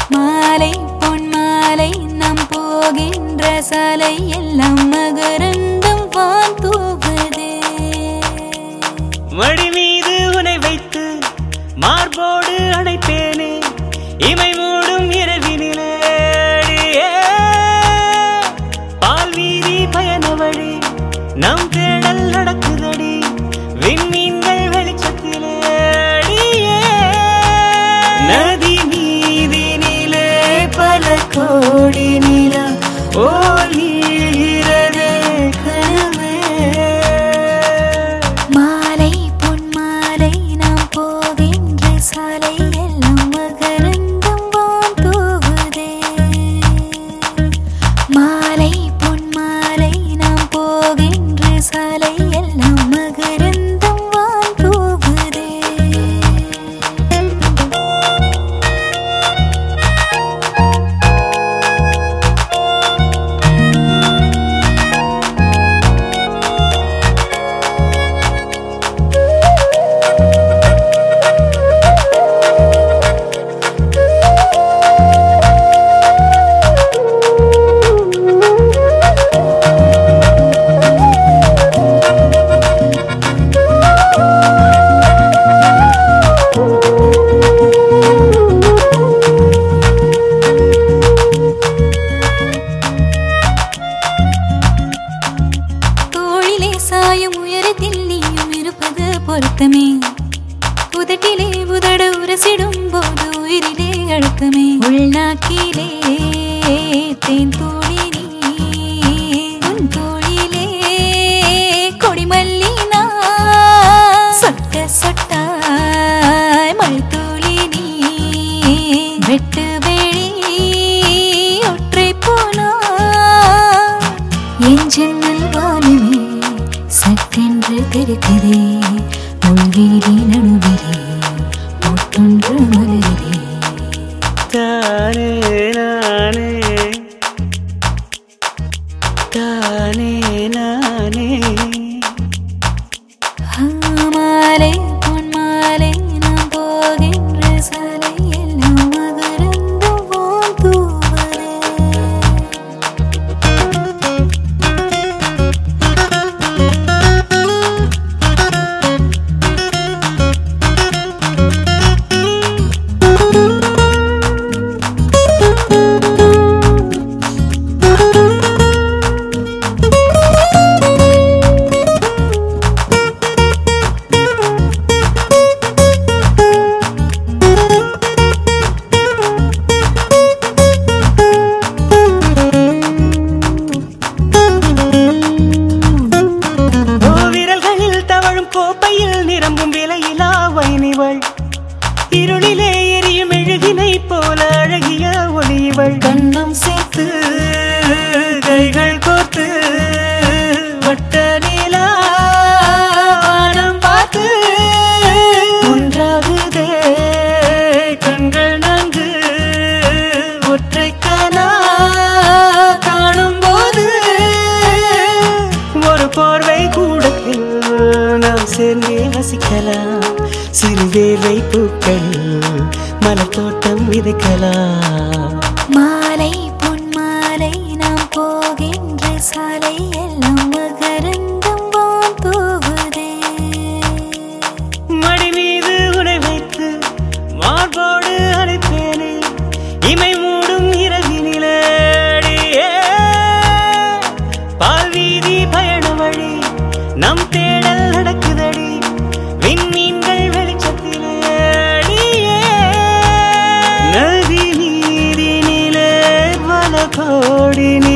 மாலை பொன் மாலை நாம் போகின்ற சாலை எல்லாம் மகரந்தம் வான் தூவுதே மடி மீது உனை வைத்து மார்போடு அணைப்பேனே இமை மூடும் இரவினிலே அடியே. பால் வீதி பயண வழி நம் தேடல் நடக்குதடி விண்மீன்கள் வெளிச்சத்திலே அடியே. நதி மீதினிலே பல கோடி நிலா ஓர் நீள்கிறதே கனவே மாலை பொன் மாலை நாம் போகின்ற சாலை எல்லாம் மகரந்தம் வான் தூவுதே மாலை பொன் மாலை நாம் போகின்ற சாலை எல்லாம் மகரந்தம் வான் தூவுதே தோளிலே சாயும் உயரத்தில் நீயும் இருப்பது பொருத்தமே உதட்டிலே உதட உரசிடும் போது உயிரிலே அழுத்தமே உள்நாக்கிலே தேன் தூளி நீ உன் தோளிலே கொடிமல்லி நான் சொட்ட சொட்டாய் மழை தூளி நீ வெட்டு வெளி ஒற்றை போனா என் ஜன்னல் வானமே சட்டென்று தெரிக்குதே உள்வீதி நடுவிலே ஒட்டொன்று மலருதே தானே நானே தானே நானே ஆ, மாலை பொன் மாலை நாம் போகின்ற சாலை எல்லாம் மகரந்தம் வான் தூவதே ஓ விரல்களில் தவழும் கோப்பையில் நிரம்பும் விலையிலா வைனிவள் இருளிலே எரியும் மெழுகினை போல அழகிய ஒளிவள் கண்ணம் சேர்த்து கைகள் கோர்த்து வட்ட நிலா வானம் பார்த்து ஒன்றாகுதே கண்கள் நன்கு ஒற்றை கனா காணும் போது ஒரு போர்வை கூடத்தில் நாம் சேர்ந்தே வசிக்கலாம் சிறு வேலை பூக்கள் மலர் தோட்டம் விதைக்கலாம் மாலை பொன் மாலை நாம் போகின்ற சாலை எல்லாம் மகரந்தம் வான் தூவுதே மடி மீது உனை வைத்து மார்போடு அழைப்பேனே இமை மூடும் இரவினிலே அடியே. பால் வீதி பயண வழி நம் தேடல் நடக்குதடி விண்மீன்கள் வெளிச்சத்திலே அடியே. நதி நீரினிலே பல கோடி